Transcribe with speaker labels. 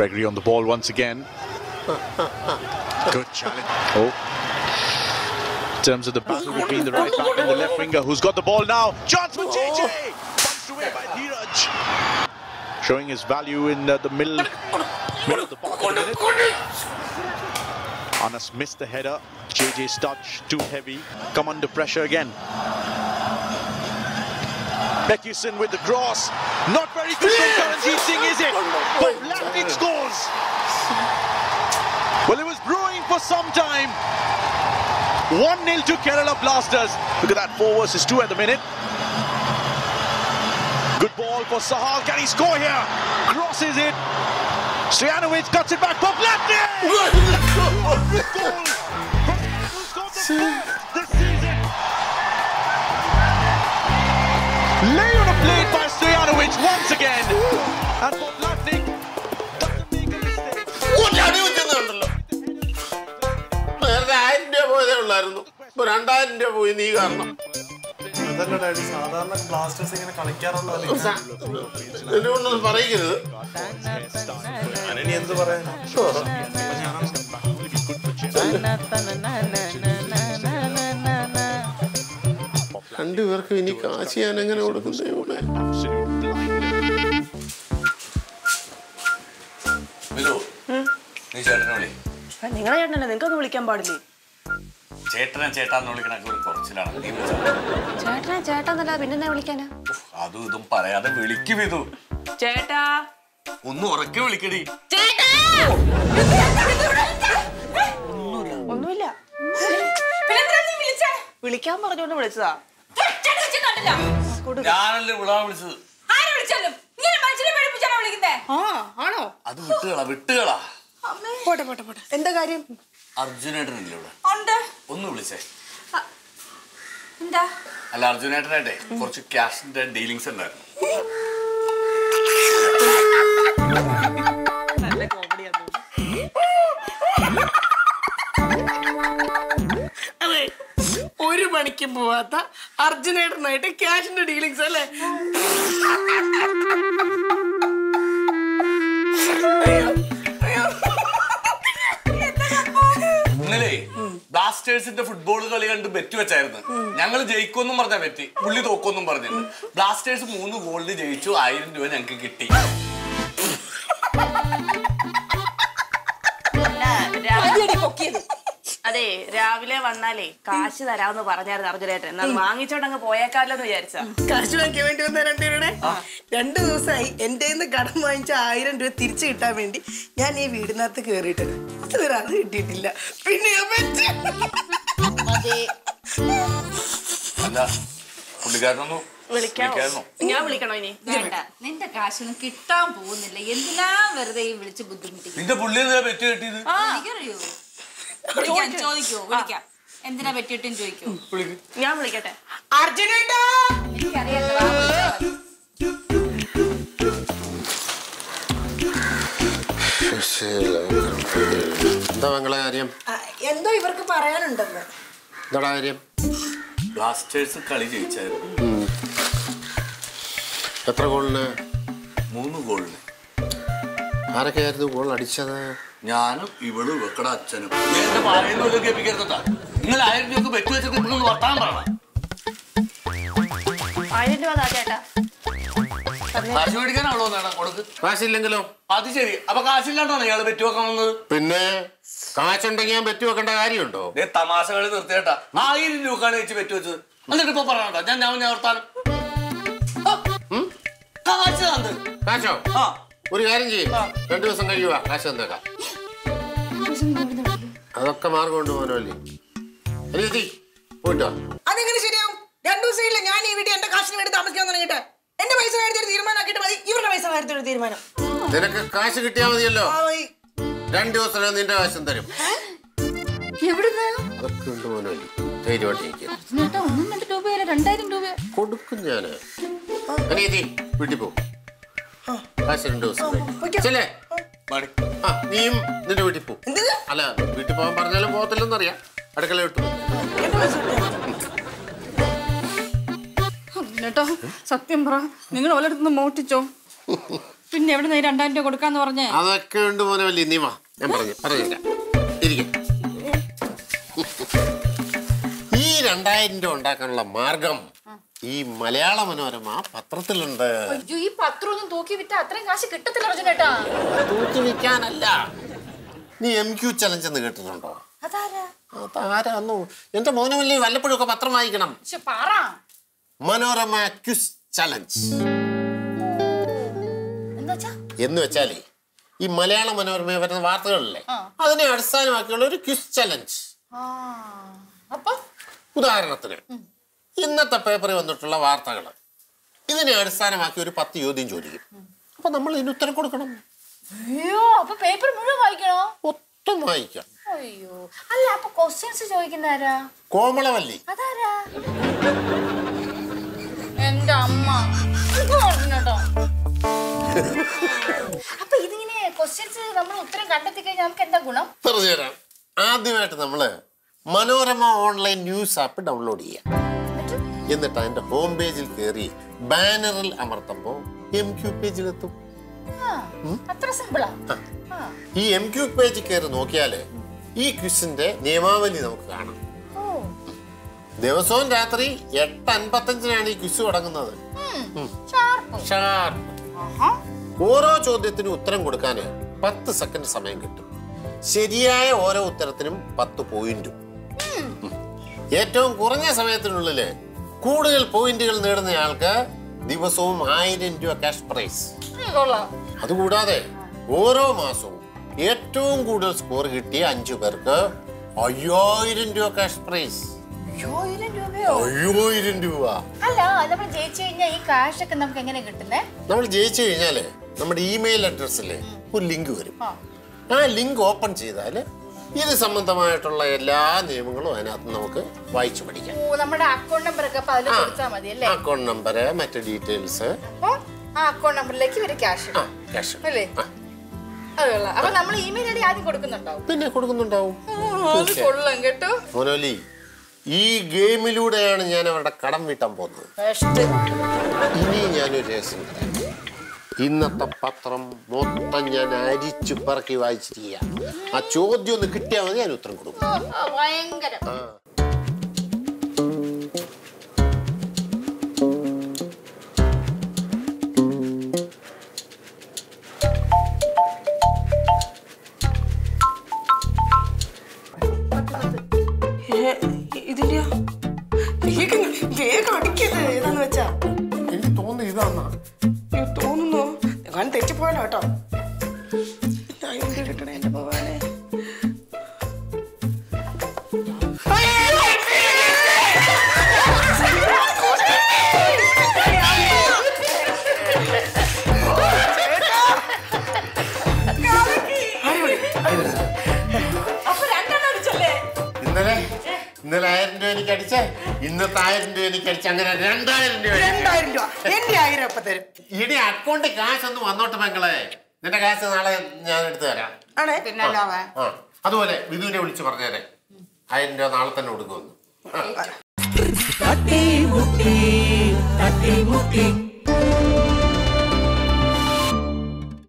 Speaker 1: Gregory on the ball once again. Good challenge. Oh. In terms of the battle between the right back and the left winger, who's got the ball now? Chance for JJ! Punched away by Dheeraj. Showing his value in uh, the middle, middle of the park. at the minute. Anas missed the header. JJ's touch too heavy. Come under pressure again. Beckuson with the cross. Not very good from Karanjit Singh, is it? But Latin scores. Well, it was brewing for some time. 1 0 to Kerala Blasters. Look at that, 4 versus 2 at the minute. Good ball for Sahal. Can he score here? Crosses it. Stojanovic cuts it back for Latin. Goal from who's got the fourth this season. Lay on a plate by Stojanovic once again. And Boblatnik doesn't make a mistake.
Speaker 2: അടി വെച്ചെന്നുണ്ടല്ലോ നേരത്തെ ആയിരം രൂപ പോയതേ ഉള്ളായിരുന്നു ഇപ്പൊ രണ്ടായിരം രൂപ പോയി നീ കാരണം
Speaker 3: അതല്ല ഡാഡി സാധാരണ ബ്ലാസ്റ്റേഴ്സ് ഇങ്ങനെ കളിക്കാറുള്ളതല്ലേ
Speaker 2: എന്നെ കൊണ്ടൊന്നും പറയിക്കരുത്
Speaker 3: ഞാനിനി എന്ത് പറയാൻ
Speaker 2: രണ്ടുപേർക്കും ഇനി കാശ് ഞാൻ എങ്ങനെ കൊടുക്കും ദൈവമേ
Speaker 4: ബിജു നീ ചേട്ടനെ വിളി
Speaker 5: നിങ്ങളെ ചേട്ടനല്ലേ നിങ്ങൾക്കൊന്ന് വിളിക്കാൻ പാടില്ലേ
Speaker 4: ചേട്ടനെ ചേട്ടാന്ന് വിളിക്കണൊക്കെ ഒരു കുറച്ചിലാണ് നീ വിളിച്ചോ.
Speaker 5: ചേട്ടനാ ചേട്ടാന്നല്ല പിന്നെ വിളിക്കാനാ
Speaker 4: ഉഫ്, അതും ഇതും പറയാതെ വിളിക്കും ഇതു
Speaker 5: ചേട്ടാ
Speaker 4: ഒന്ന് ഉറക്കെ വിളിക്കടി
Speaker 5: ഒന്നുമില്ല
Speaker 6: പിന്നെന്തിനാ നീ വിളിച്ചേ?
Speaker 5: വിളിക്കാൻ പറഞ്ഞോണ്ട് വിളിച്ചതാ
Speaker 6: ഒറ്റ വിളിച്ച് കണ്ടില്ല.
Speaker 4: ഞാനല്ലേ വിടാൻ വിളിച്ചത്
Speaker 6: ആര് വിളിച്ചാലും ഇങ്ങനെ മനുഷ്യനെ പേടിപ്പിച്ചാണോ വിളിക്കുന്നേ
Speaker 5: ആ ആണോ
Speaker 4: അത് വിട്ടുകളാ വിട്ടുകളാ
Speaker 5: പോട്ടെ പോട്ടെ പോട്ടെ എന്താ കാര്യം
Speaker 4: അർജുനേട്ടനില്ലേ ഇവിടെ
Speaker 6: ഉണ്ട്
Speaker 4: ഒന്ന് വിളിച്ചേ
Speaker 6: എന്താ
Speaker 4: അല്ല അർജുനേട്ടനായിട്ടെ കുറച്ച് ക്യാഷിന്റെ ഡീലിങ്സ് ഉണ്ടായിരുന്നു
Speaker 5: നല്ല കോമഡിയാ
Speaker 7: അതെ ഒരു പണിക്കും പോവാത്ത അർജുനേട്ടനായിട്ട് ക്യാഷിന്റെ ഡീലിങ്സ് അല്ലേ
Speaker 4: ഇന്നലെ ബ്ലാസ്റ്റേഴ്സിന്റെ ഫുട്ബോൾ കളി കണ്ട് ബെറ്റ് വെച്ചായിരുന്നു ഞങ്ങൾ ജയിക്കുമെന്നും പറഞ്ഞ ബെറ്റ് പുള്ളി തോക്കൊന്നും പറഞ്ഞിരുന്നു ബ്ലാസ്റ്റേഴ്സ് മൂന്ന് ഗോളിന് ജയിച്ചു ആയിരം രൂപ ഞങ്ങൾക്ക് കിട്ടി
Speaker 5: രാവിലെ പൊക്കിയത് അതെ രാവിലെ വന്നാലേ കാശ് തരാമെന്ന് പറഞ്ഞായിരുന്നു അർജുനേട്ടൻ എന്നാൽ വാങ്ങിച്ചോണ്ടങ്ങ് പോയേക്കാലോ എന്ന് വിചാരിച്ചാ
Speaker 7: കാശ് വാങ്ങിക്കാൻ വേണ്ടി വന്ന രണ്ടുപേരുടെ രണ്ടു ദിവസമായി എന്റെ നിന്ന് കടം വാങ്ങിച്ച ആയിരം രൂപ തിരിച്ചു കിട്ടാൻ വേണ്ടി ഞാൻ ഈ വീടിനകത്ത് കേറിയിട്ടുണ്ട് ഇതുവരെ അത് കിട്ടിയിട്ടില്ല പിന്നെ ഞാൻ പറ്റി.
Speaker 4: അല്ല പുള്ളിക്കാരനൊന്നും
Speaker 5: വിളിക്കാമോ
Speaker 4: വിളിക്കായിരുന്നോ?
Speaker 5: ഞാൻ വിളിക്കണോ ഇനി
Speaker 6: വേണ്ട നിന്റെ കാശൊന്നും കിട്ടാൻ പോകുന്നില്ല എന്തിനാ വെറുതെ ഈ വിളിച്ച് ബുദ്ധിമുട്ടിക്കുന്നത്
Speaker 4: നിന്റെ പുള്ളി എന്തിനാ ബെറ്റ് കിട്ടിയത്
Speaker 6: എനിക്കറിയോ വിളിക്കാം ചോദിക്കോ വിളിക്കാം എന്തിനാ പറ്റിയിട്ടും ചോദിക്കോ
Speaker 5: ഞാൻ വിളിക്കട്ടെ
Speaker 7: അർജുനേട്ടാ
Speaker 6: എനിക്കറിയാം വാ, വിളിച്ചാ മതി.
Speaker 2: എന്താ മംഗള കാര്യം
Speaker 7: ആ, എന്തോ ഇവർക്ക് പറയാനുണ്ടെന്ന്
Speaker 2: എന്താടാ കാര്യം
Speaker 4: ബ്ലാസ്റ്റേഴ്സ് കളി ജയിച്ചായിരുന്നു
Speaker 2: എത്ര ഗോളിന്
Speaker 4: മൂന്ന് ഗോളിന്
Speaker 2: ആരൊക്കെയായിരുന്നു ഗോൾ അടിച്ചത്
Speaker 4: ഞാനും ഇവളും ഇവക്കടെ അച്ഛനും നീ എന്റെ പറയുന്നത് കേൾപ്പിക്കരുതാ നിങ്ങൾ ആയിരം രൂപ ബെറ്റ് വെച്ചിട്ട് ഇപ്പോഴൊന്ന് വർത്താനം പറയണം
Speaker 5: ആയിരം രൂപ താ ചേട്ടാ
Speaker 4: കാശ് മേടിക്കാനാണല്ലോ നേടാ കൊടുക്ക്
Speaker 2: കാശില്ലെങ്കിലോ
Speaker 4: അത് ശരി അപ്പൊ കാശില്ലാണ്ടാണ് ഇയാള് ബെറ്റ് വെക്കാൻ വന്നത്
Speaker 2: പിന്നെ കാശുണ്ടെങ്കിൽ ഞാൻ പറ്റി വെക്കേണ്ട കാര്യമുണ്ടോ
Speaker 4: ദേ തമാശ കളി നിർത്തിയേട്ടാ ആയിരം രൂപക്കാണ് വെച്ച് ബെറ്റ് വെച്ചത് എന്നിട്ട് ഇപ്പൊ പറയണ്ട ഞാൻ ഞാൻ ഞാൻ വർത്താനം ആ, ഉം, കാശ് തന്ന്
Speaker 2: കാശോ
Speaker 4: ആ
Speaker 2: ഒരു കാര്യം ചെയ്യും രണ്ടു ദിവസം കഴിയുക കാശ് തന്നേക്കാം അതൊക്കെ മാർഗം കൊണ്ട് പോകാനല്ലേ അനിയത്തി പോയിട്ടോ
Speaker 7: അതെങ്ങനെ ശരിയാവും രണ്ടു ദിവസം ഇല്ല ഞാൻ ഈ വീട്ടിൽ എന്റെ കാശിന് വേണ്ടി താമസിക്കാൻ തുടങ്ങിയിട്ട് എന്റെ പൈസ കാര്യത്തിൽ തീരുമാനമാക്കിയിട്ട് മതി ഇവരുടെ പൈസ കാര്യത്തിൽ ഒരു തീരുമാനം
Speaker 2: നിനക്ക് കാശ് കിട്ടിയാൽ മതിയല്ലോ
Speaker 7: ആ, ഈ
Speaker 2: രണ്ടു ദിവസം നിന്റെ കാശും തരും
Speaker 6: എവിടുന്ന്
Speaker 2: അതൊക്കെ ഉണ്ട് മോനല്ലേ ധൈര്യമായിട്ടിരിക്കുക
Speaker 6: ചേട്ടാ ഒന്നും രണ്ട് രൂപയല്ല രണ്ടായിരം രൂപ
Speaker 2: കൊടുക്കും ഞാന് അനിയത്തി വീട്ടിൽ പോകും കാശ് രണ്ടു ദിവസം കഴിഞ്ഞ്. ചെല്ലേ
Speaker 4: മടി
Speaker 2: ആ നീയും നിന്റെ വീട്ടിൽ പോകും
Speaker 7: എന്തിന്?
Speaker 2: അല്ല വീട്ടിൽ പോകാൻ പറഞ്ഞാലും പോകത്തില്ലെന്നറിയാം അടുക്കള വിട്ടു
Speaker 7: എന്റെ പൈസ കിട്ടിയോ?
Speaker 5: ചേട്ടാ സത്യം പറ നിങ്ങൾ ഓരോരുത്തുനിന്ന് മോട്ടിച്ചോ
Speaker 6: പിന്നെ എവിടെ നിന്ന് രണ്ടായിരം രൂപ കൊടുക്കാന്ന് പറഞ്ഞേ
Speaker 2: അതൊക്കെ ഉണ്ട് മോനെ വലിയ നീ വാ ഞാൻ പറഞ്ഞു പറഞ്ഞുതരാം ഇരിക്കും ഈ രണ്ടായിരം രൂപ ഉണ്ടാക്കാനുള്ള മാർഗം ഈ മലയാള മനോരമ പത്രത്തിലുണ്ട്
Speaker 6: അയ്യോ ഈ പത്രം ഒന്നും തൂക്കി വിറ്റാ അത്രയും കാശ് കിട്ടത്തില്ല അർജുനേട്ടാ
Speaker 2: തൂക്കി വിൽക്കാനല്ല നീ എം ക്യു ചലഞ്ച് എന്ന് കേട്ടിട്ടുണ്ടോ
Speaker 6: അതാരാ
Speaker 2: അതാരാന്നു എന്റെ മോനെ വലിയ വല്ലപ്പോഴും ഒക്കെ പത്രം വായിക്കണം
Speaker 6: പക്ഷെ പറ
Speaker 2: മനോരമ ക്യുസ് ചലഞ്ച്
Speaker 6: എന്താ വെച്ചാ
Speaker 2: എന്ന് വെച്ചാലേ ഈ മലയാള മനോരമ വരുന്ന വാർത്തകളില്ലേ അതിനെ അടിസ്ഥാനമാക്കിയുള്ള ഒരു ക്യുസ് ചലഞ്ച്
Speaker 6: ആ അപ്പൊ
Speaker 2: ഉദാഹരണത്തിന് ഇന്നത്തെ പേപ്പറിൽ വന്നിട്ടുള്ള വാർത്തകൾ ഇതിനെ അടിസ്ഥാനമാക്കി ഒരു പത്ത് ചോദ്യം ചോദിക്കും അപ്പൊ നമ്മൾ ഇതിന് ഉത്തരം കൊടുക്കണം
Speaker 6: അയ്യോ അപ്പൊ പേപ്പർ മുഴുവൻ വായിക്കണോ
Speaker 2: ഒട്ടും വായിക്കാം
Speaker 6: അയ്യോ അല്ല അപ്പൊ ക്വസ്റ്റ്യൻസ് ചോദിക്കുന്ന ആരാ
Speaker 2: കോമളവല്ലി
Speaker 6: അതാരാ എന്റെ അമ്മ ഇത് പറഞ്ഞോട്ടോ അപ്പൊ ഇതിങ്ങനെ ക്വസ്റ്റ്യൻസ് നമ്മൾ ഉത്തരം കണ്ടെത്തി കഴിഞ്ഞാൽ നമുക്ക് എന്താ ഗുണം
Speaker 2: പറഞ്ഞുതരാം ആദ്യമായിട്ട് നമ്മള് Manorama online news app download ചെയ്യാം എന്നിട്ട് അതിന്റെ ഹോം പേജിൽ കയറി ബാനറിൽ അമർത്തുമ്പോൾ എം ക്യു പേജിലെത്തും
Speaker 6: ആ, അത്ര സിമ്പിളാ ആ
Speaker 2: ഈ എം ക്യു പേജിൽ കയറി നോക്കിയാല് ഈ ക്വിസിന്റെ നിയമാവലി നമുക്ക് കാണാം
Speaker 6: ഓ
Speaker 2: ദിവസവും രാത്രി എട്ട് അൻപത്തഞ്ചിനാണ് ഈ ക്വിസ് തുടങ്ങുന്നത്
Speaker 6: ഷാർപ്പ്
Speaker 2: ഷാർപ്പ്
Speaker 6: ആഹാ
Speaker 2: ഓരോ ചോദ്യത്തിനും ഉത്തരം കൊടുക്കാൻ പത്ത് സെക്കൻഡ് സമയം കിട്ടും ശരിയായ ഓരോ ഉത്തരത്തിനും പത്ത് പോയിന്റും ഉം. ഏറ്റവും കുറഞ്ഞ സമയത്തിനുള്ളില് കൂടുതൽ പോയിന്റുകൾ നേടുന്നയാൾക്ക് ദിവസവും ആയിരം രൂപ ക്യാഷ് പ്രൈസ്
Speaker 6: ഉം, കൊള്ളാം
Speaker 2: അതുകൂടാതെ ഓരോ മാസവും ഏറ്റവും കൂടുതൽ സ്കോർ കിട്ടിയ അഞ്ചു പേർക്ക് അയ്യായിരം രൂപ ക്യാഷ് പ്രൈസ്
Speaker 6: അയ്യോയിരം രൂപയോ
Speaker 2: അയ്യായിരം രൂപ
Speaker 6: അല്ല നമ്മൾ ജയിച്ചു കഴിഞ്ഞാൽ ഈ കാശ് ഒക്കെ നമുക്ക് എങ്ങനെ കിട്ടുന്നേ
Speaker 2: നമ്മൾ ജയിച്ചു കഴിഞ്ഞാല് നമ്മുടെ ഇമെയിൽ അഡ്രസ്സിൽ ഒരു ലിങ്ക് വരും
Speaker 6: ആ.
Speaker 2: ആ ലിങ്ക് ഓപ്പൺ ചെയ്താൽ ഇത് സംബന്ധമായിട്ടുള്ള എല്ലാ നിയമങ്ങളും അതിനകത്ത് നമുക്ക് വായിച്ചു പഠിക്കാം
Speaker 6: ഓ നമ്മുടെ അക്കൗണ്ട് നമ്പർ ഒക്കെ അപ്പൊ അതിൽ കൊടുത്താൽ മതി അല്ലേ
Speaker 2: അക്കൗണ്ട് നമ്പർ മറ്റ് ഡീറ്റെയിൽസ്
Speaker 6: അപ്പൊ ആ അക്കൗണ്ട് നമ്പറിലേക്ക് ഇവര് ക്യാഷ്
Speaker 2: ആ ക്യാഷ്
Speaker 6: അല്ലേ അത് കൊള്ളാം അപ്പൊ നമ്മൾ ഇമെയിൽ ഐ ഡി ആദ്യം കൊടുക്കുന്നുണ്ടാവും
Speaker 2: പിന്നെ കൊടുക്കുന്നുണ്ടാവും
Speaker 6: ഓ, അത് കൊള്ളാം കേട്ടോ
Speaker 2: മോനോലി ഈ ഗെയിമിലൂടെയാണ് ഞാൻ അവരുടെ കടം വീട്ടാൻ പോകുന്നത്
Speaker 6: ബെസ്റ്റ്
Speaker 2: ഇനി ഞാനൊരു രഹസ്യം പറയാം. ഇന്നത്തെ പത്രം മൊത്തം ഞാൻ അരിച്ചു പറക്കി വായിച്ചിരിക്കുക ആ ചോദ്യം ഒന്ന് കിട്ടിയാൽ മതി ഞാൻ ഉത്തരം കൊടുക്കും
Speaker 6: ഭയങ്കരം
Speaker 7: ഇതിന്റെയോ വേഗം വേഗം അടിക്കത് ഏതാന്ന് വെച്ചാ
Speaker 2: എനിക്ക് തോന്നുന്നു ഇതാന്നാ
Speaker 7: അയ്യോ, തോന്നുന്നു ഞാൻ തെറ്റിപ്പോയല്ലോ കേട്ടോ ആയിരം രൂപ കിട്ടണേ എന്റെ ഭഗവാനെ
Speaker 6: അപ്പൊ രണ്ടെണ്ണം അടിച്ചല്ലേ
Speaker 2: ഇന്നലെ ഇന്നലെ ആയിരം രൂപ എനിക്ക് അടിച്ചേ ഇന്നത്തെ ആയിരം രൂപ എനിക്ക് അടിച്ച അങ്ങനെ രണ്ടായിരം രൂപ എനിക്ക്.
Speaker 7: രണ്ടായിരം രൂപ എന്റെ ആയിരം അപ്പൊ തരും
Speaker 2: ഇനി അക്കൗണ്ടിൽ കാശ് ഒന്ന് വന്നോട്ട് മക്കളെ നിന്റെ കാശ് നാളെ ഞാൻ എടുത്തു തരാം
Speaker 7: ആണേ
Speaker 6: പിന്നെ അല്ലാതെ
Speaker 2: ആ അതുപോലെ വിധുവിനെ വിളിച്ച് പറഞ്ഞേരെ ആയിരം രൂപ നാളെ തന്നെ കൊടുക്കുമെന്ന് ആ.
Speaker 8: തട്ടി മുട്ടി തട്ടി മുട്ടി